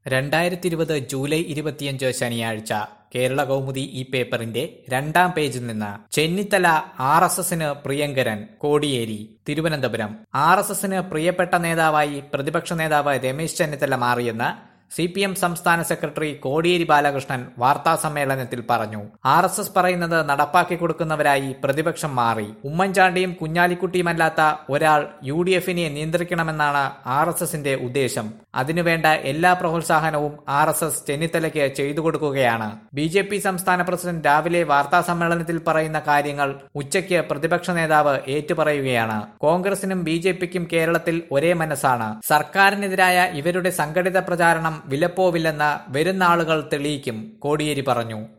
രണ്ടായിരത്തി ഇരുപത് ജൂലൈ ഇരുപത്തിയഞ്ച് ശനിയാഴ്ച കേരള കൗമുദി ഈ പേപ്പറിന്റെ രണ്ടാം പേജിൽ നിന്ന് ചെന്നിത്തല ആർ എസ് എസിന് പ്രിയങ്കരൻ കോടിയേരി തിരുവനന്തപുരം ആർ എസ് എസിന് പ്രിയപ്പെട്ട നേതാവായി പ്രതിപക്ഷ നേതാവ് രമേശ് ചെന്നിത്തല മാറിയെന്ന് സി പി എം സംസ്ഥാന സെക്രട്ടറി കോടിയേരി ബാലകൃഷ്ണൻ വാർത്താ സമ്മേളനത്തിൽ പറഞ്ഞു ആർ എസ് എസ് പറയുന്നത് നടപ്പാക്കി കൊടുക്കുന്നവരായി പ്രതിപക്ഷം മാറി ഉമ്മൻചാണ്ടിയും കുഞ്ഞാലിക്കുട്ടിയുമല്ലാത്ത ഒരാൾ യു ഡി എഫിനെ നിയന്ത്രിക്കണമെന്നാണ് ആർ എസ് എസിന്റെ ഉദ്ദേശം അതിനുവേണ്ട എല്ലാ പ്രോത്സാഹനവും ആർ എസ് എസ് ചെന്നിത്തലയ്ക്ക് ചെയ്തു കൊടുക്കുകയാണ് ബി ജെ പി സംസ്ഥാന പ്രസിഡന്റ് രാവിലെ വാർത്താ സമ്മേളനത്തിൽ പറയുന്ന കാര്യങ്ങൾ ഉച്ചയ്ക്ക് പ്രതിപക്ഷ നേതാവ് ഏറ്റുപറയുകയാണ് കോൺഗ്രസിനും ബി ജെ പിക്കും കേരളത്തിൽ ഒരേ മനസ്സാണ് സർക്കാരിനെതിരായ ഇവരുടെ സംഘടിത പ്രചാരണം വിലപ്പോവില്ലെന്ന് വരുന്ന ആളുകൾ തെളിയിക്കും കോടിയേരി പറഞ്ഞു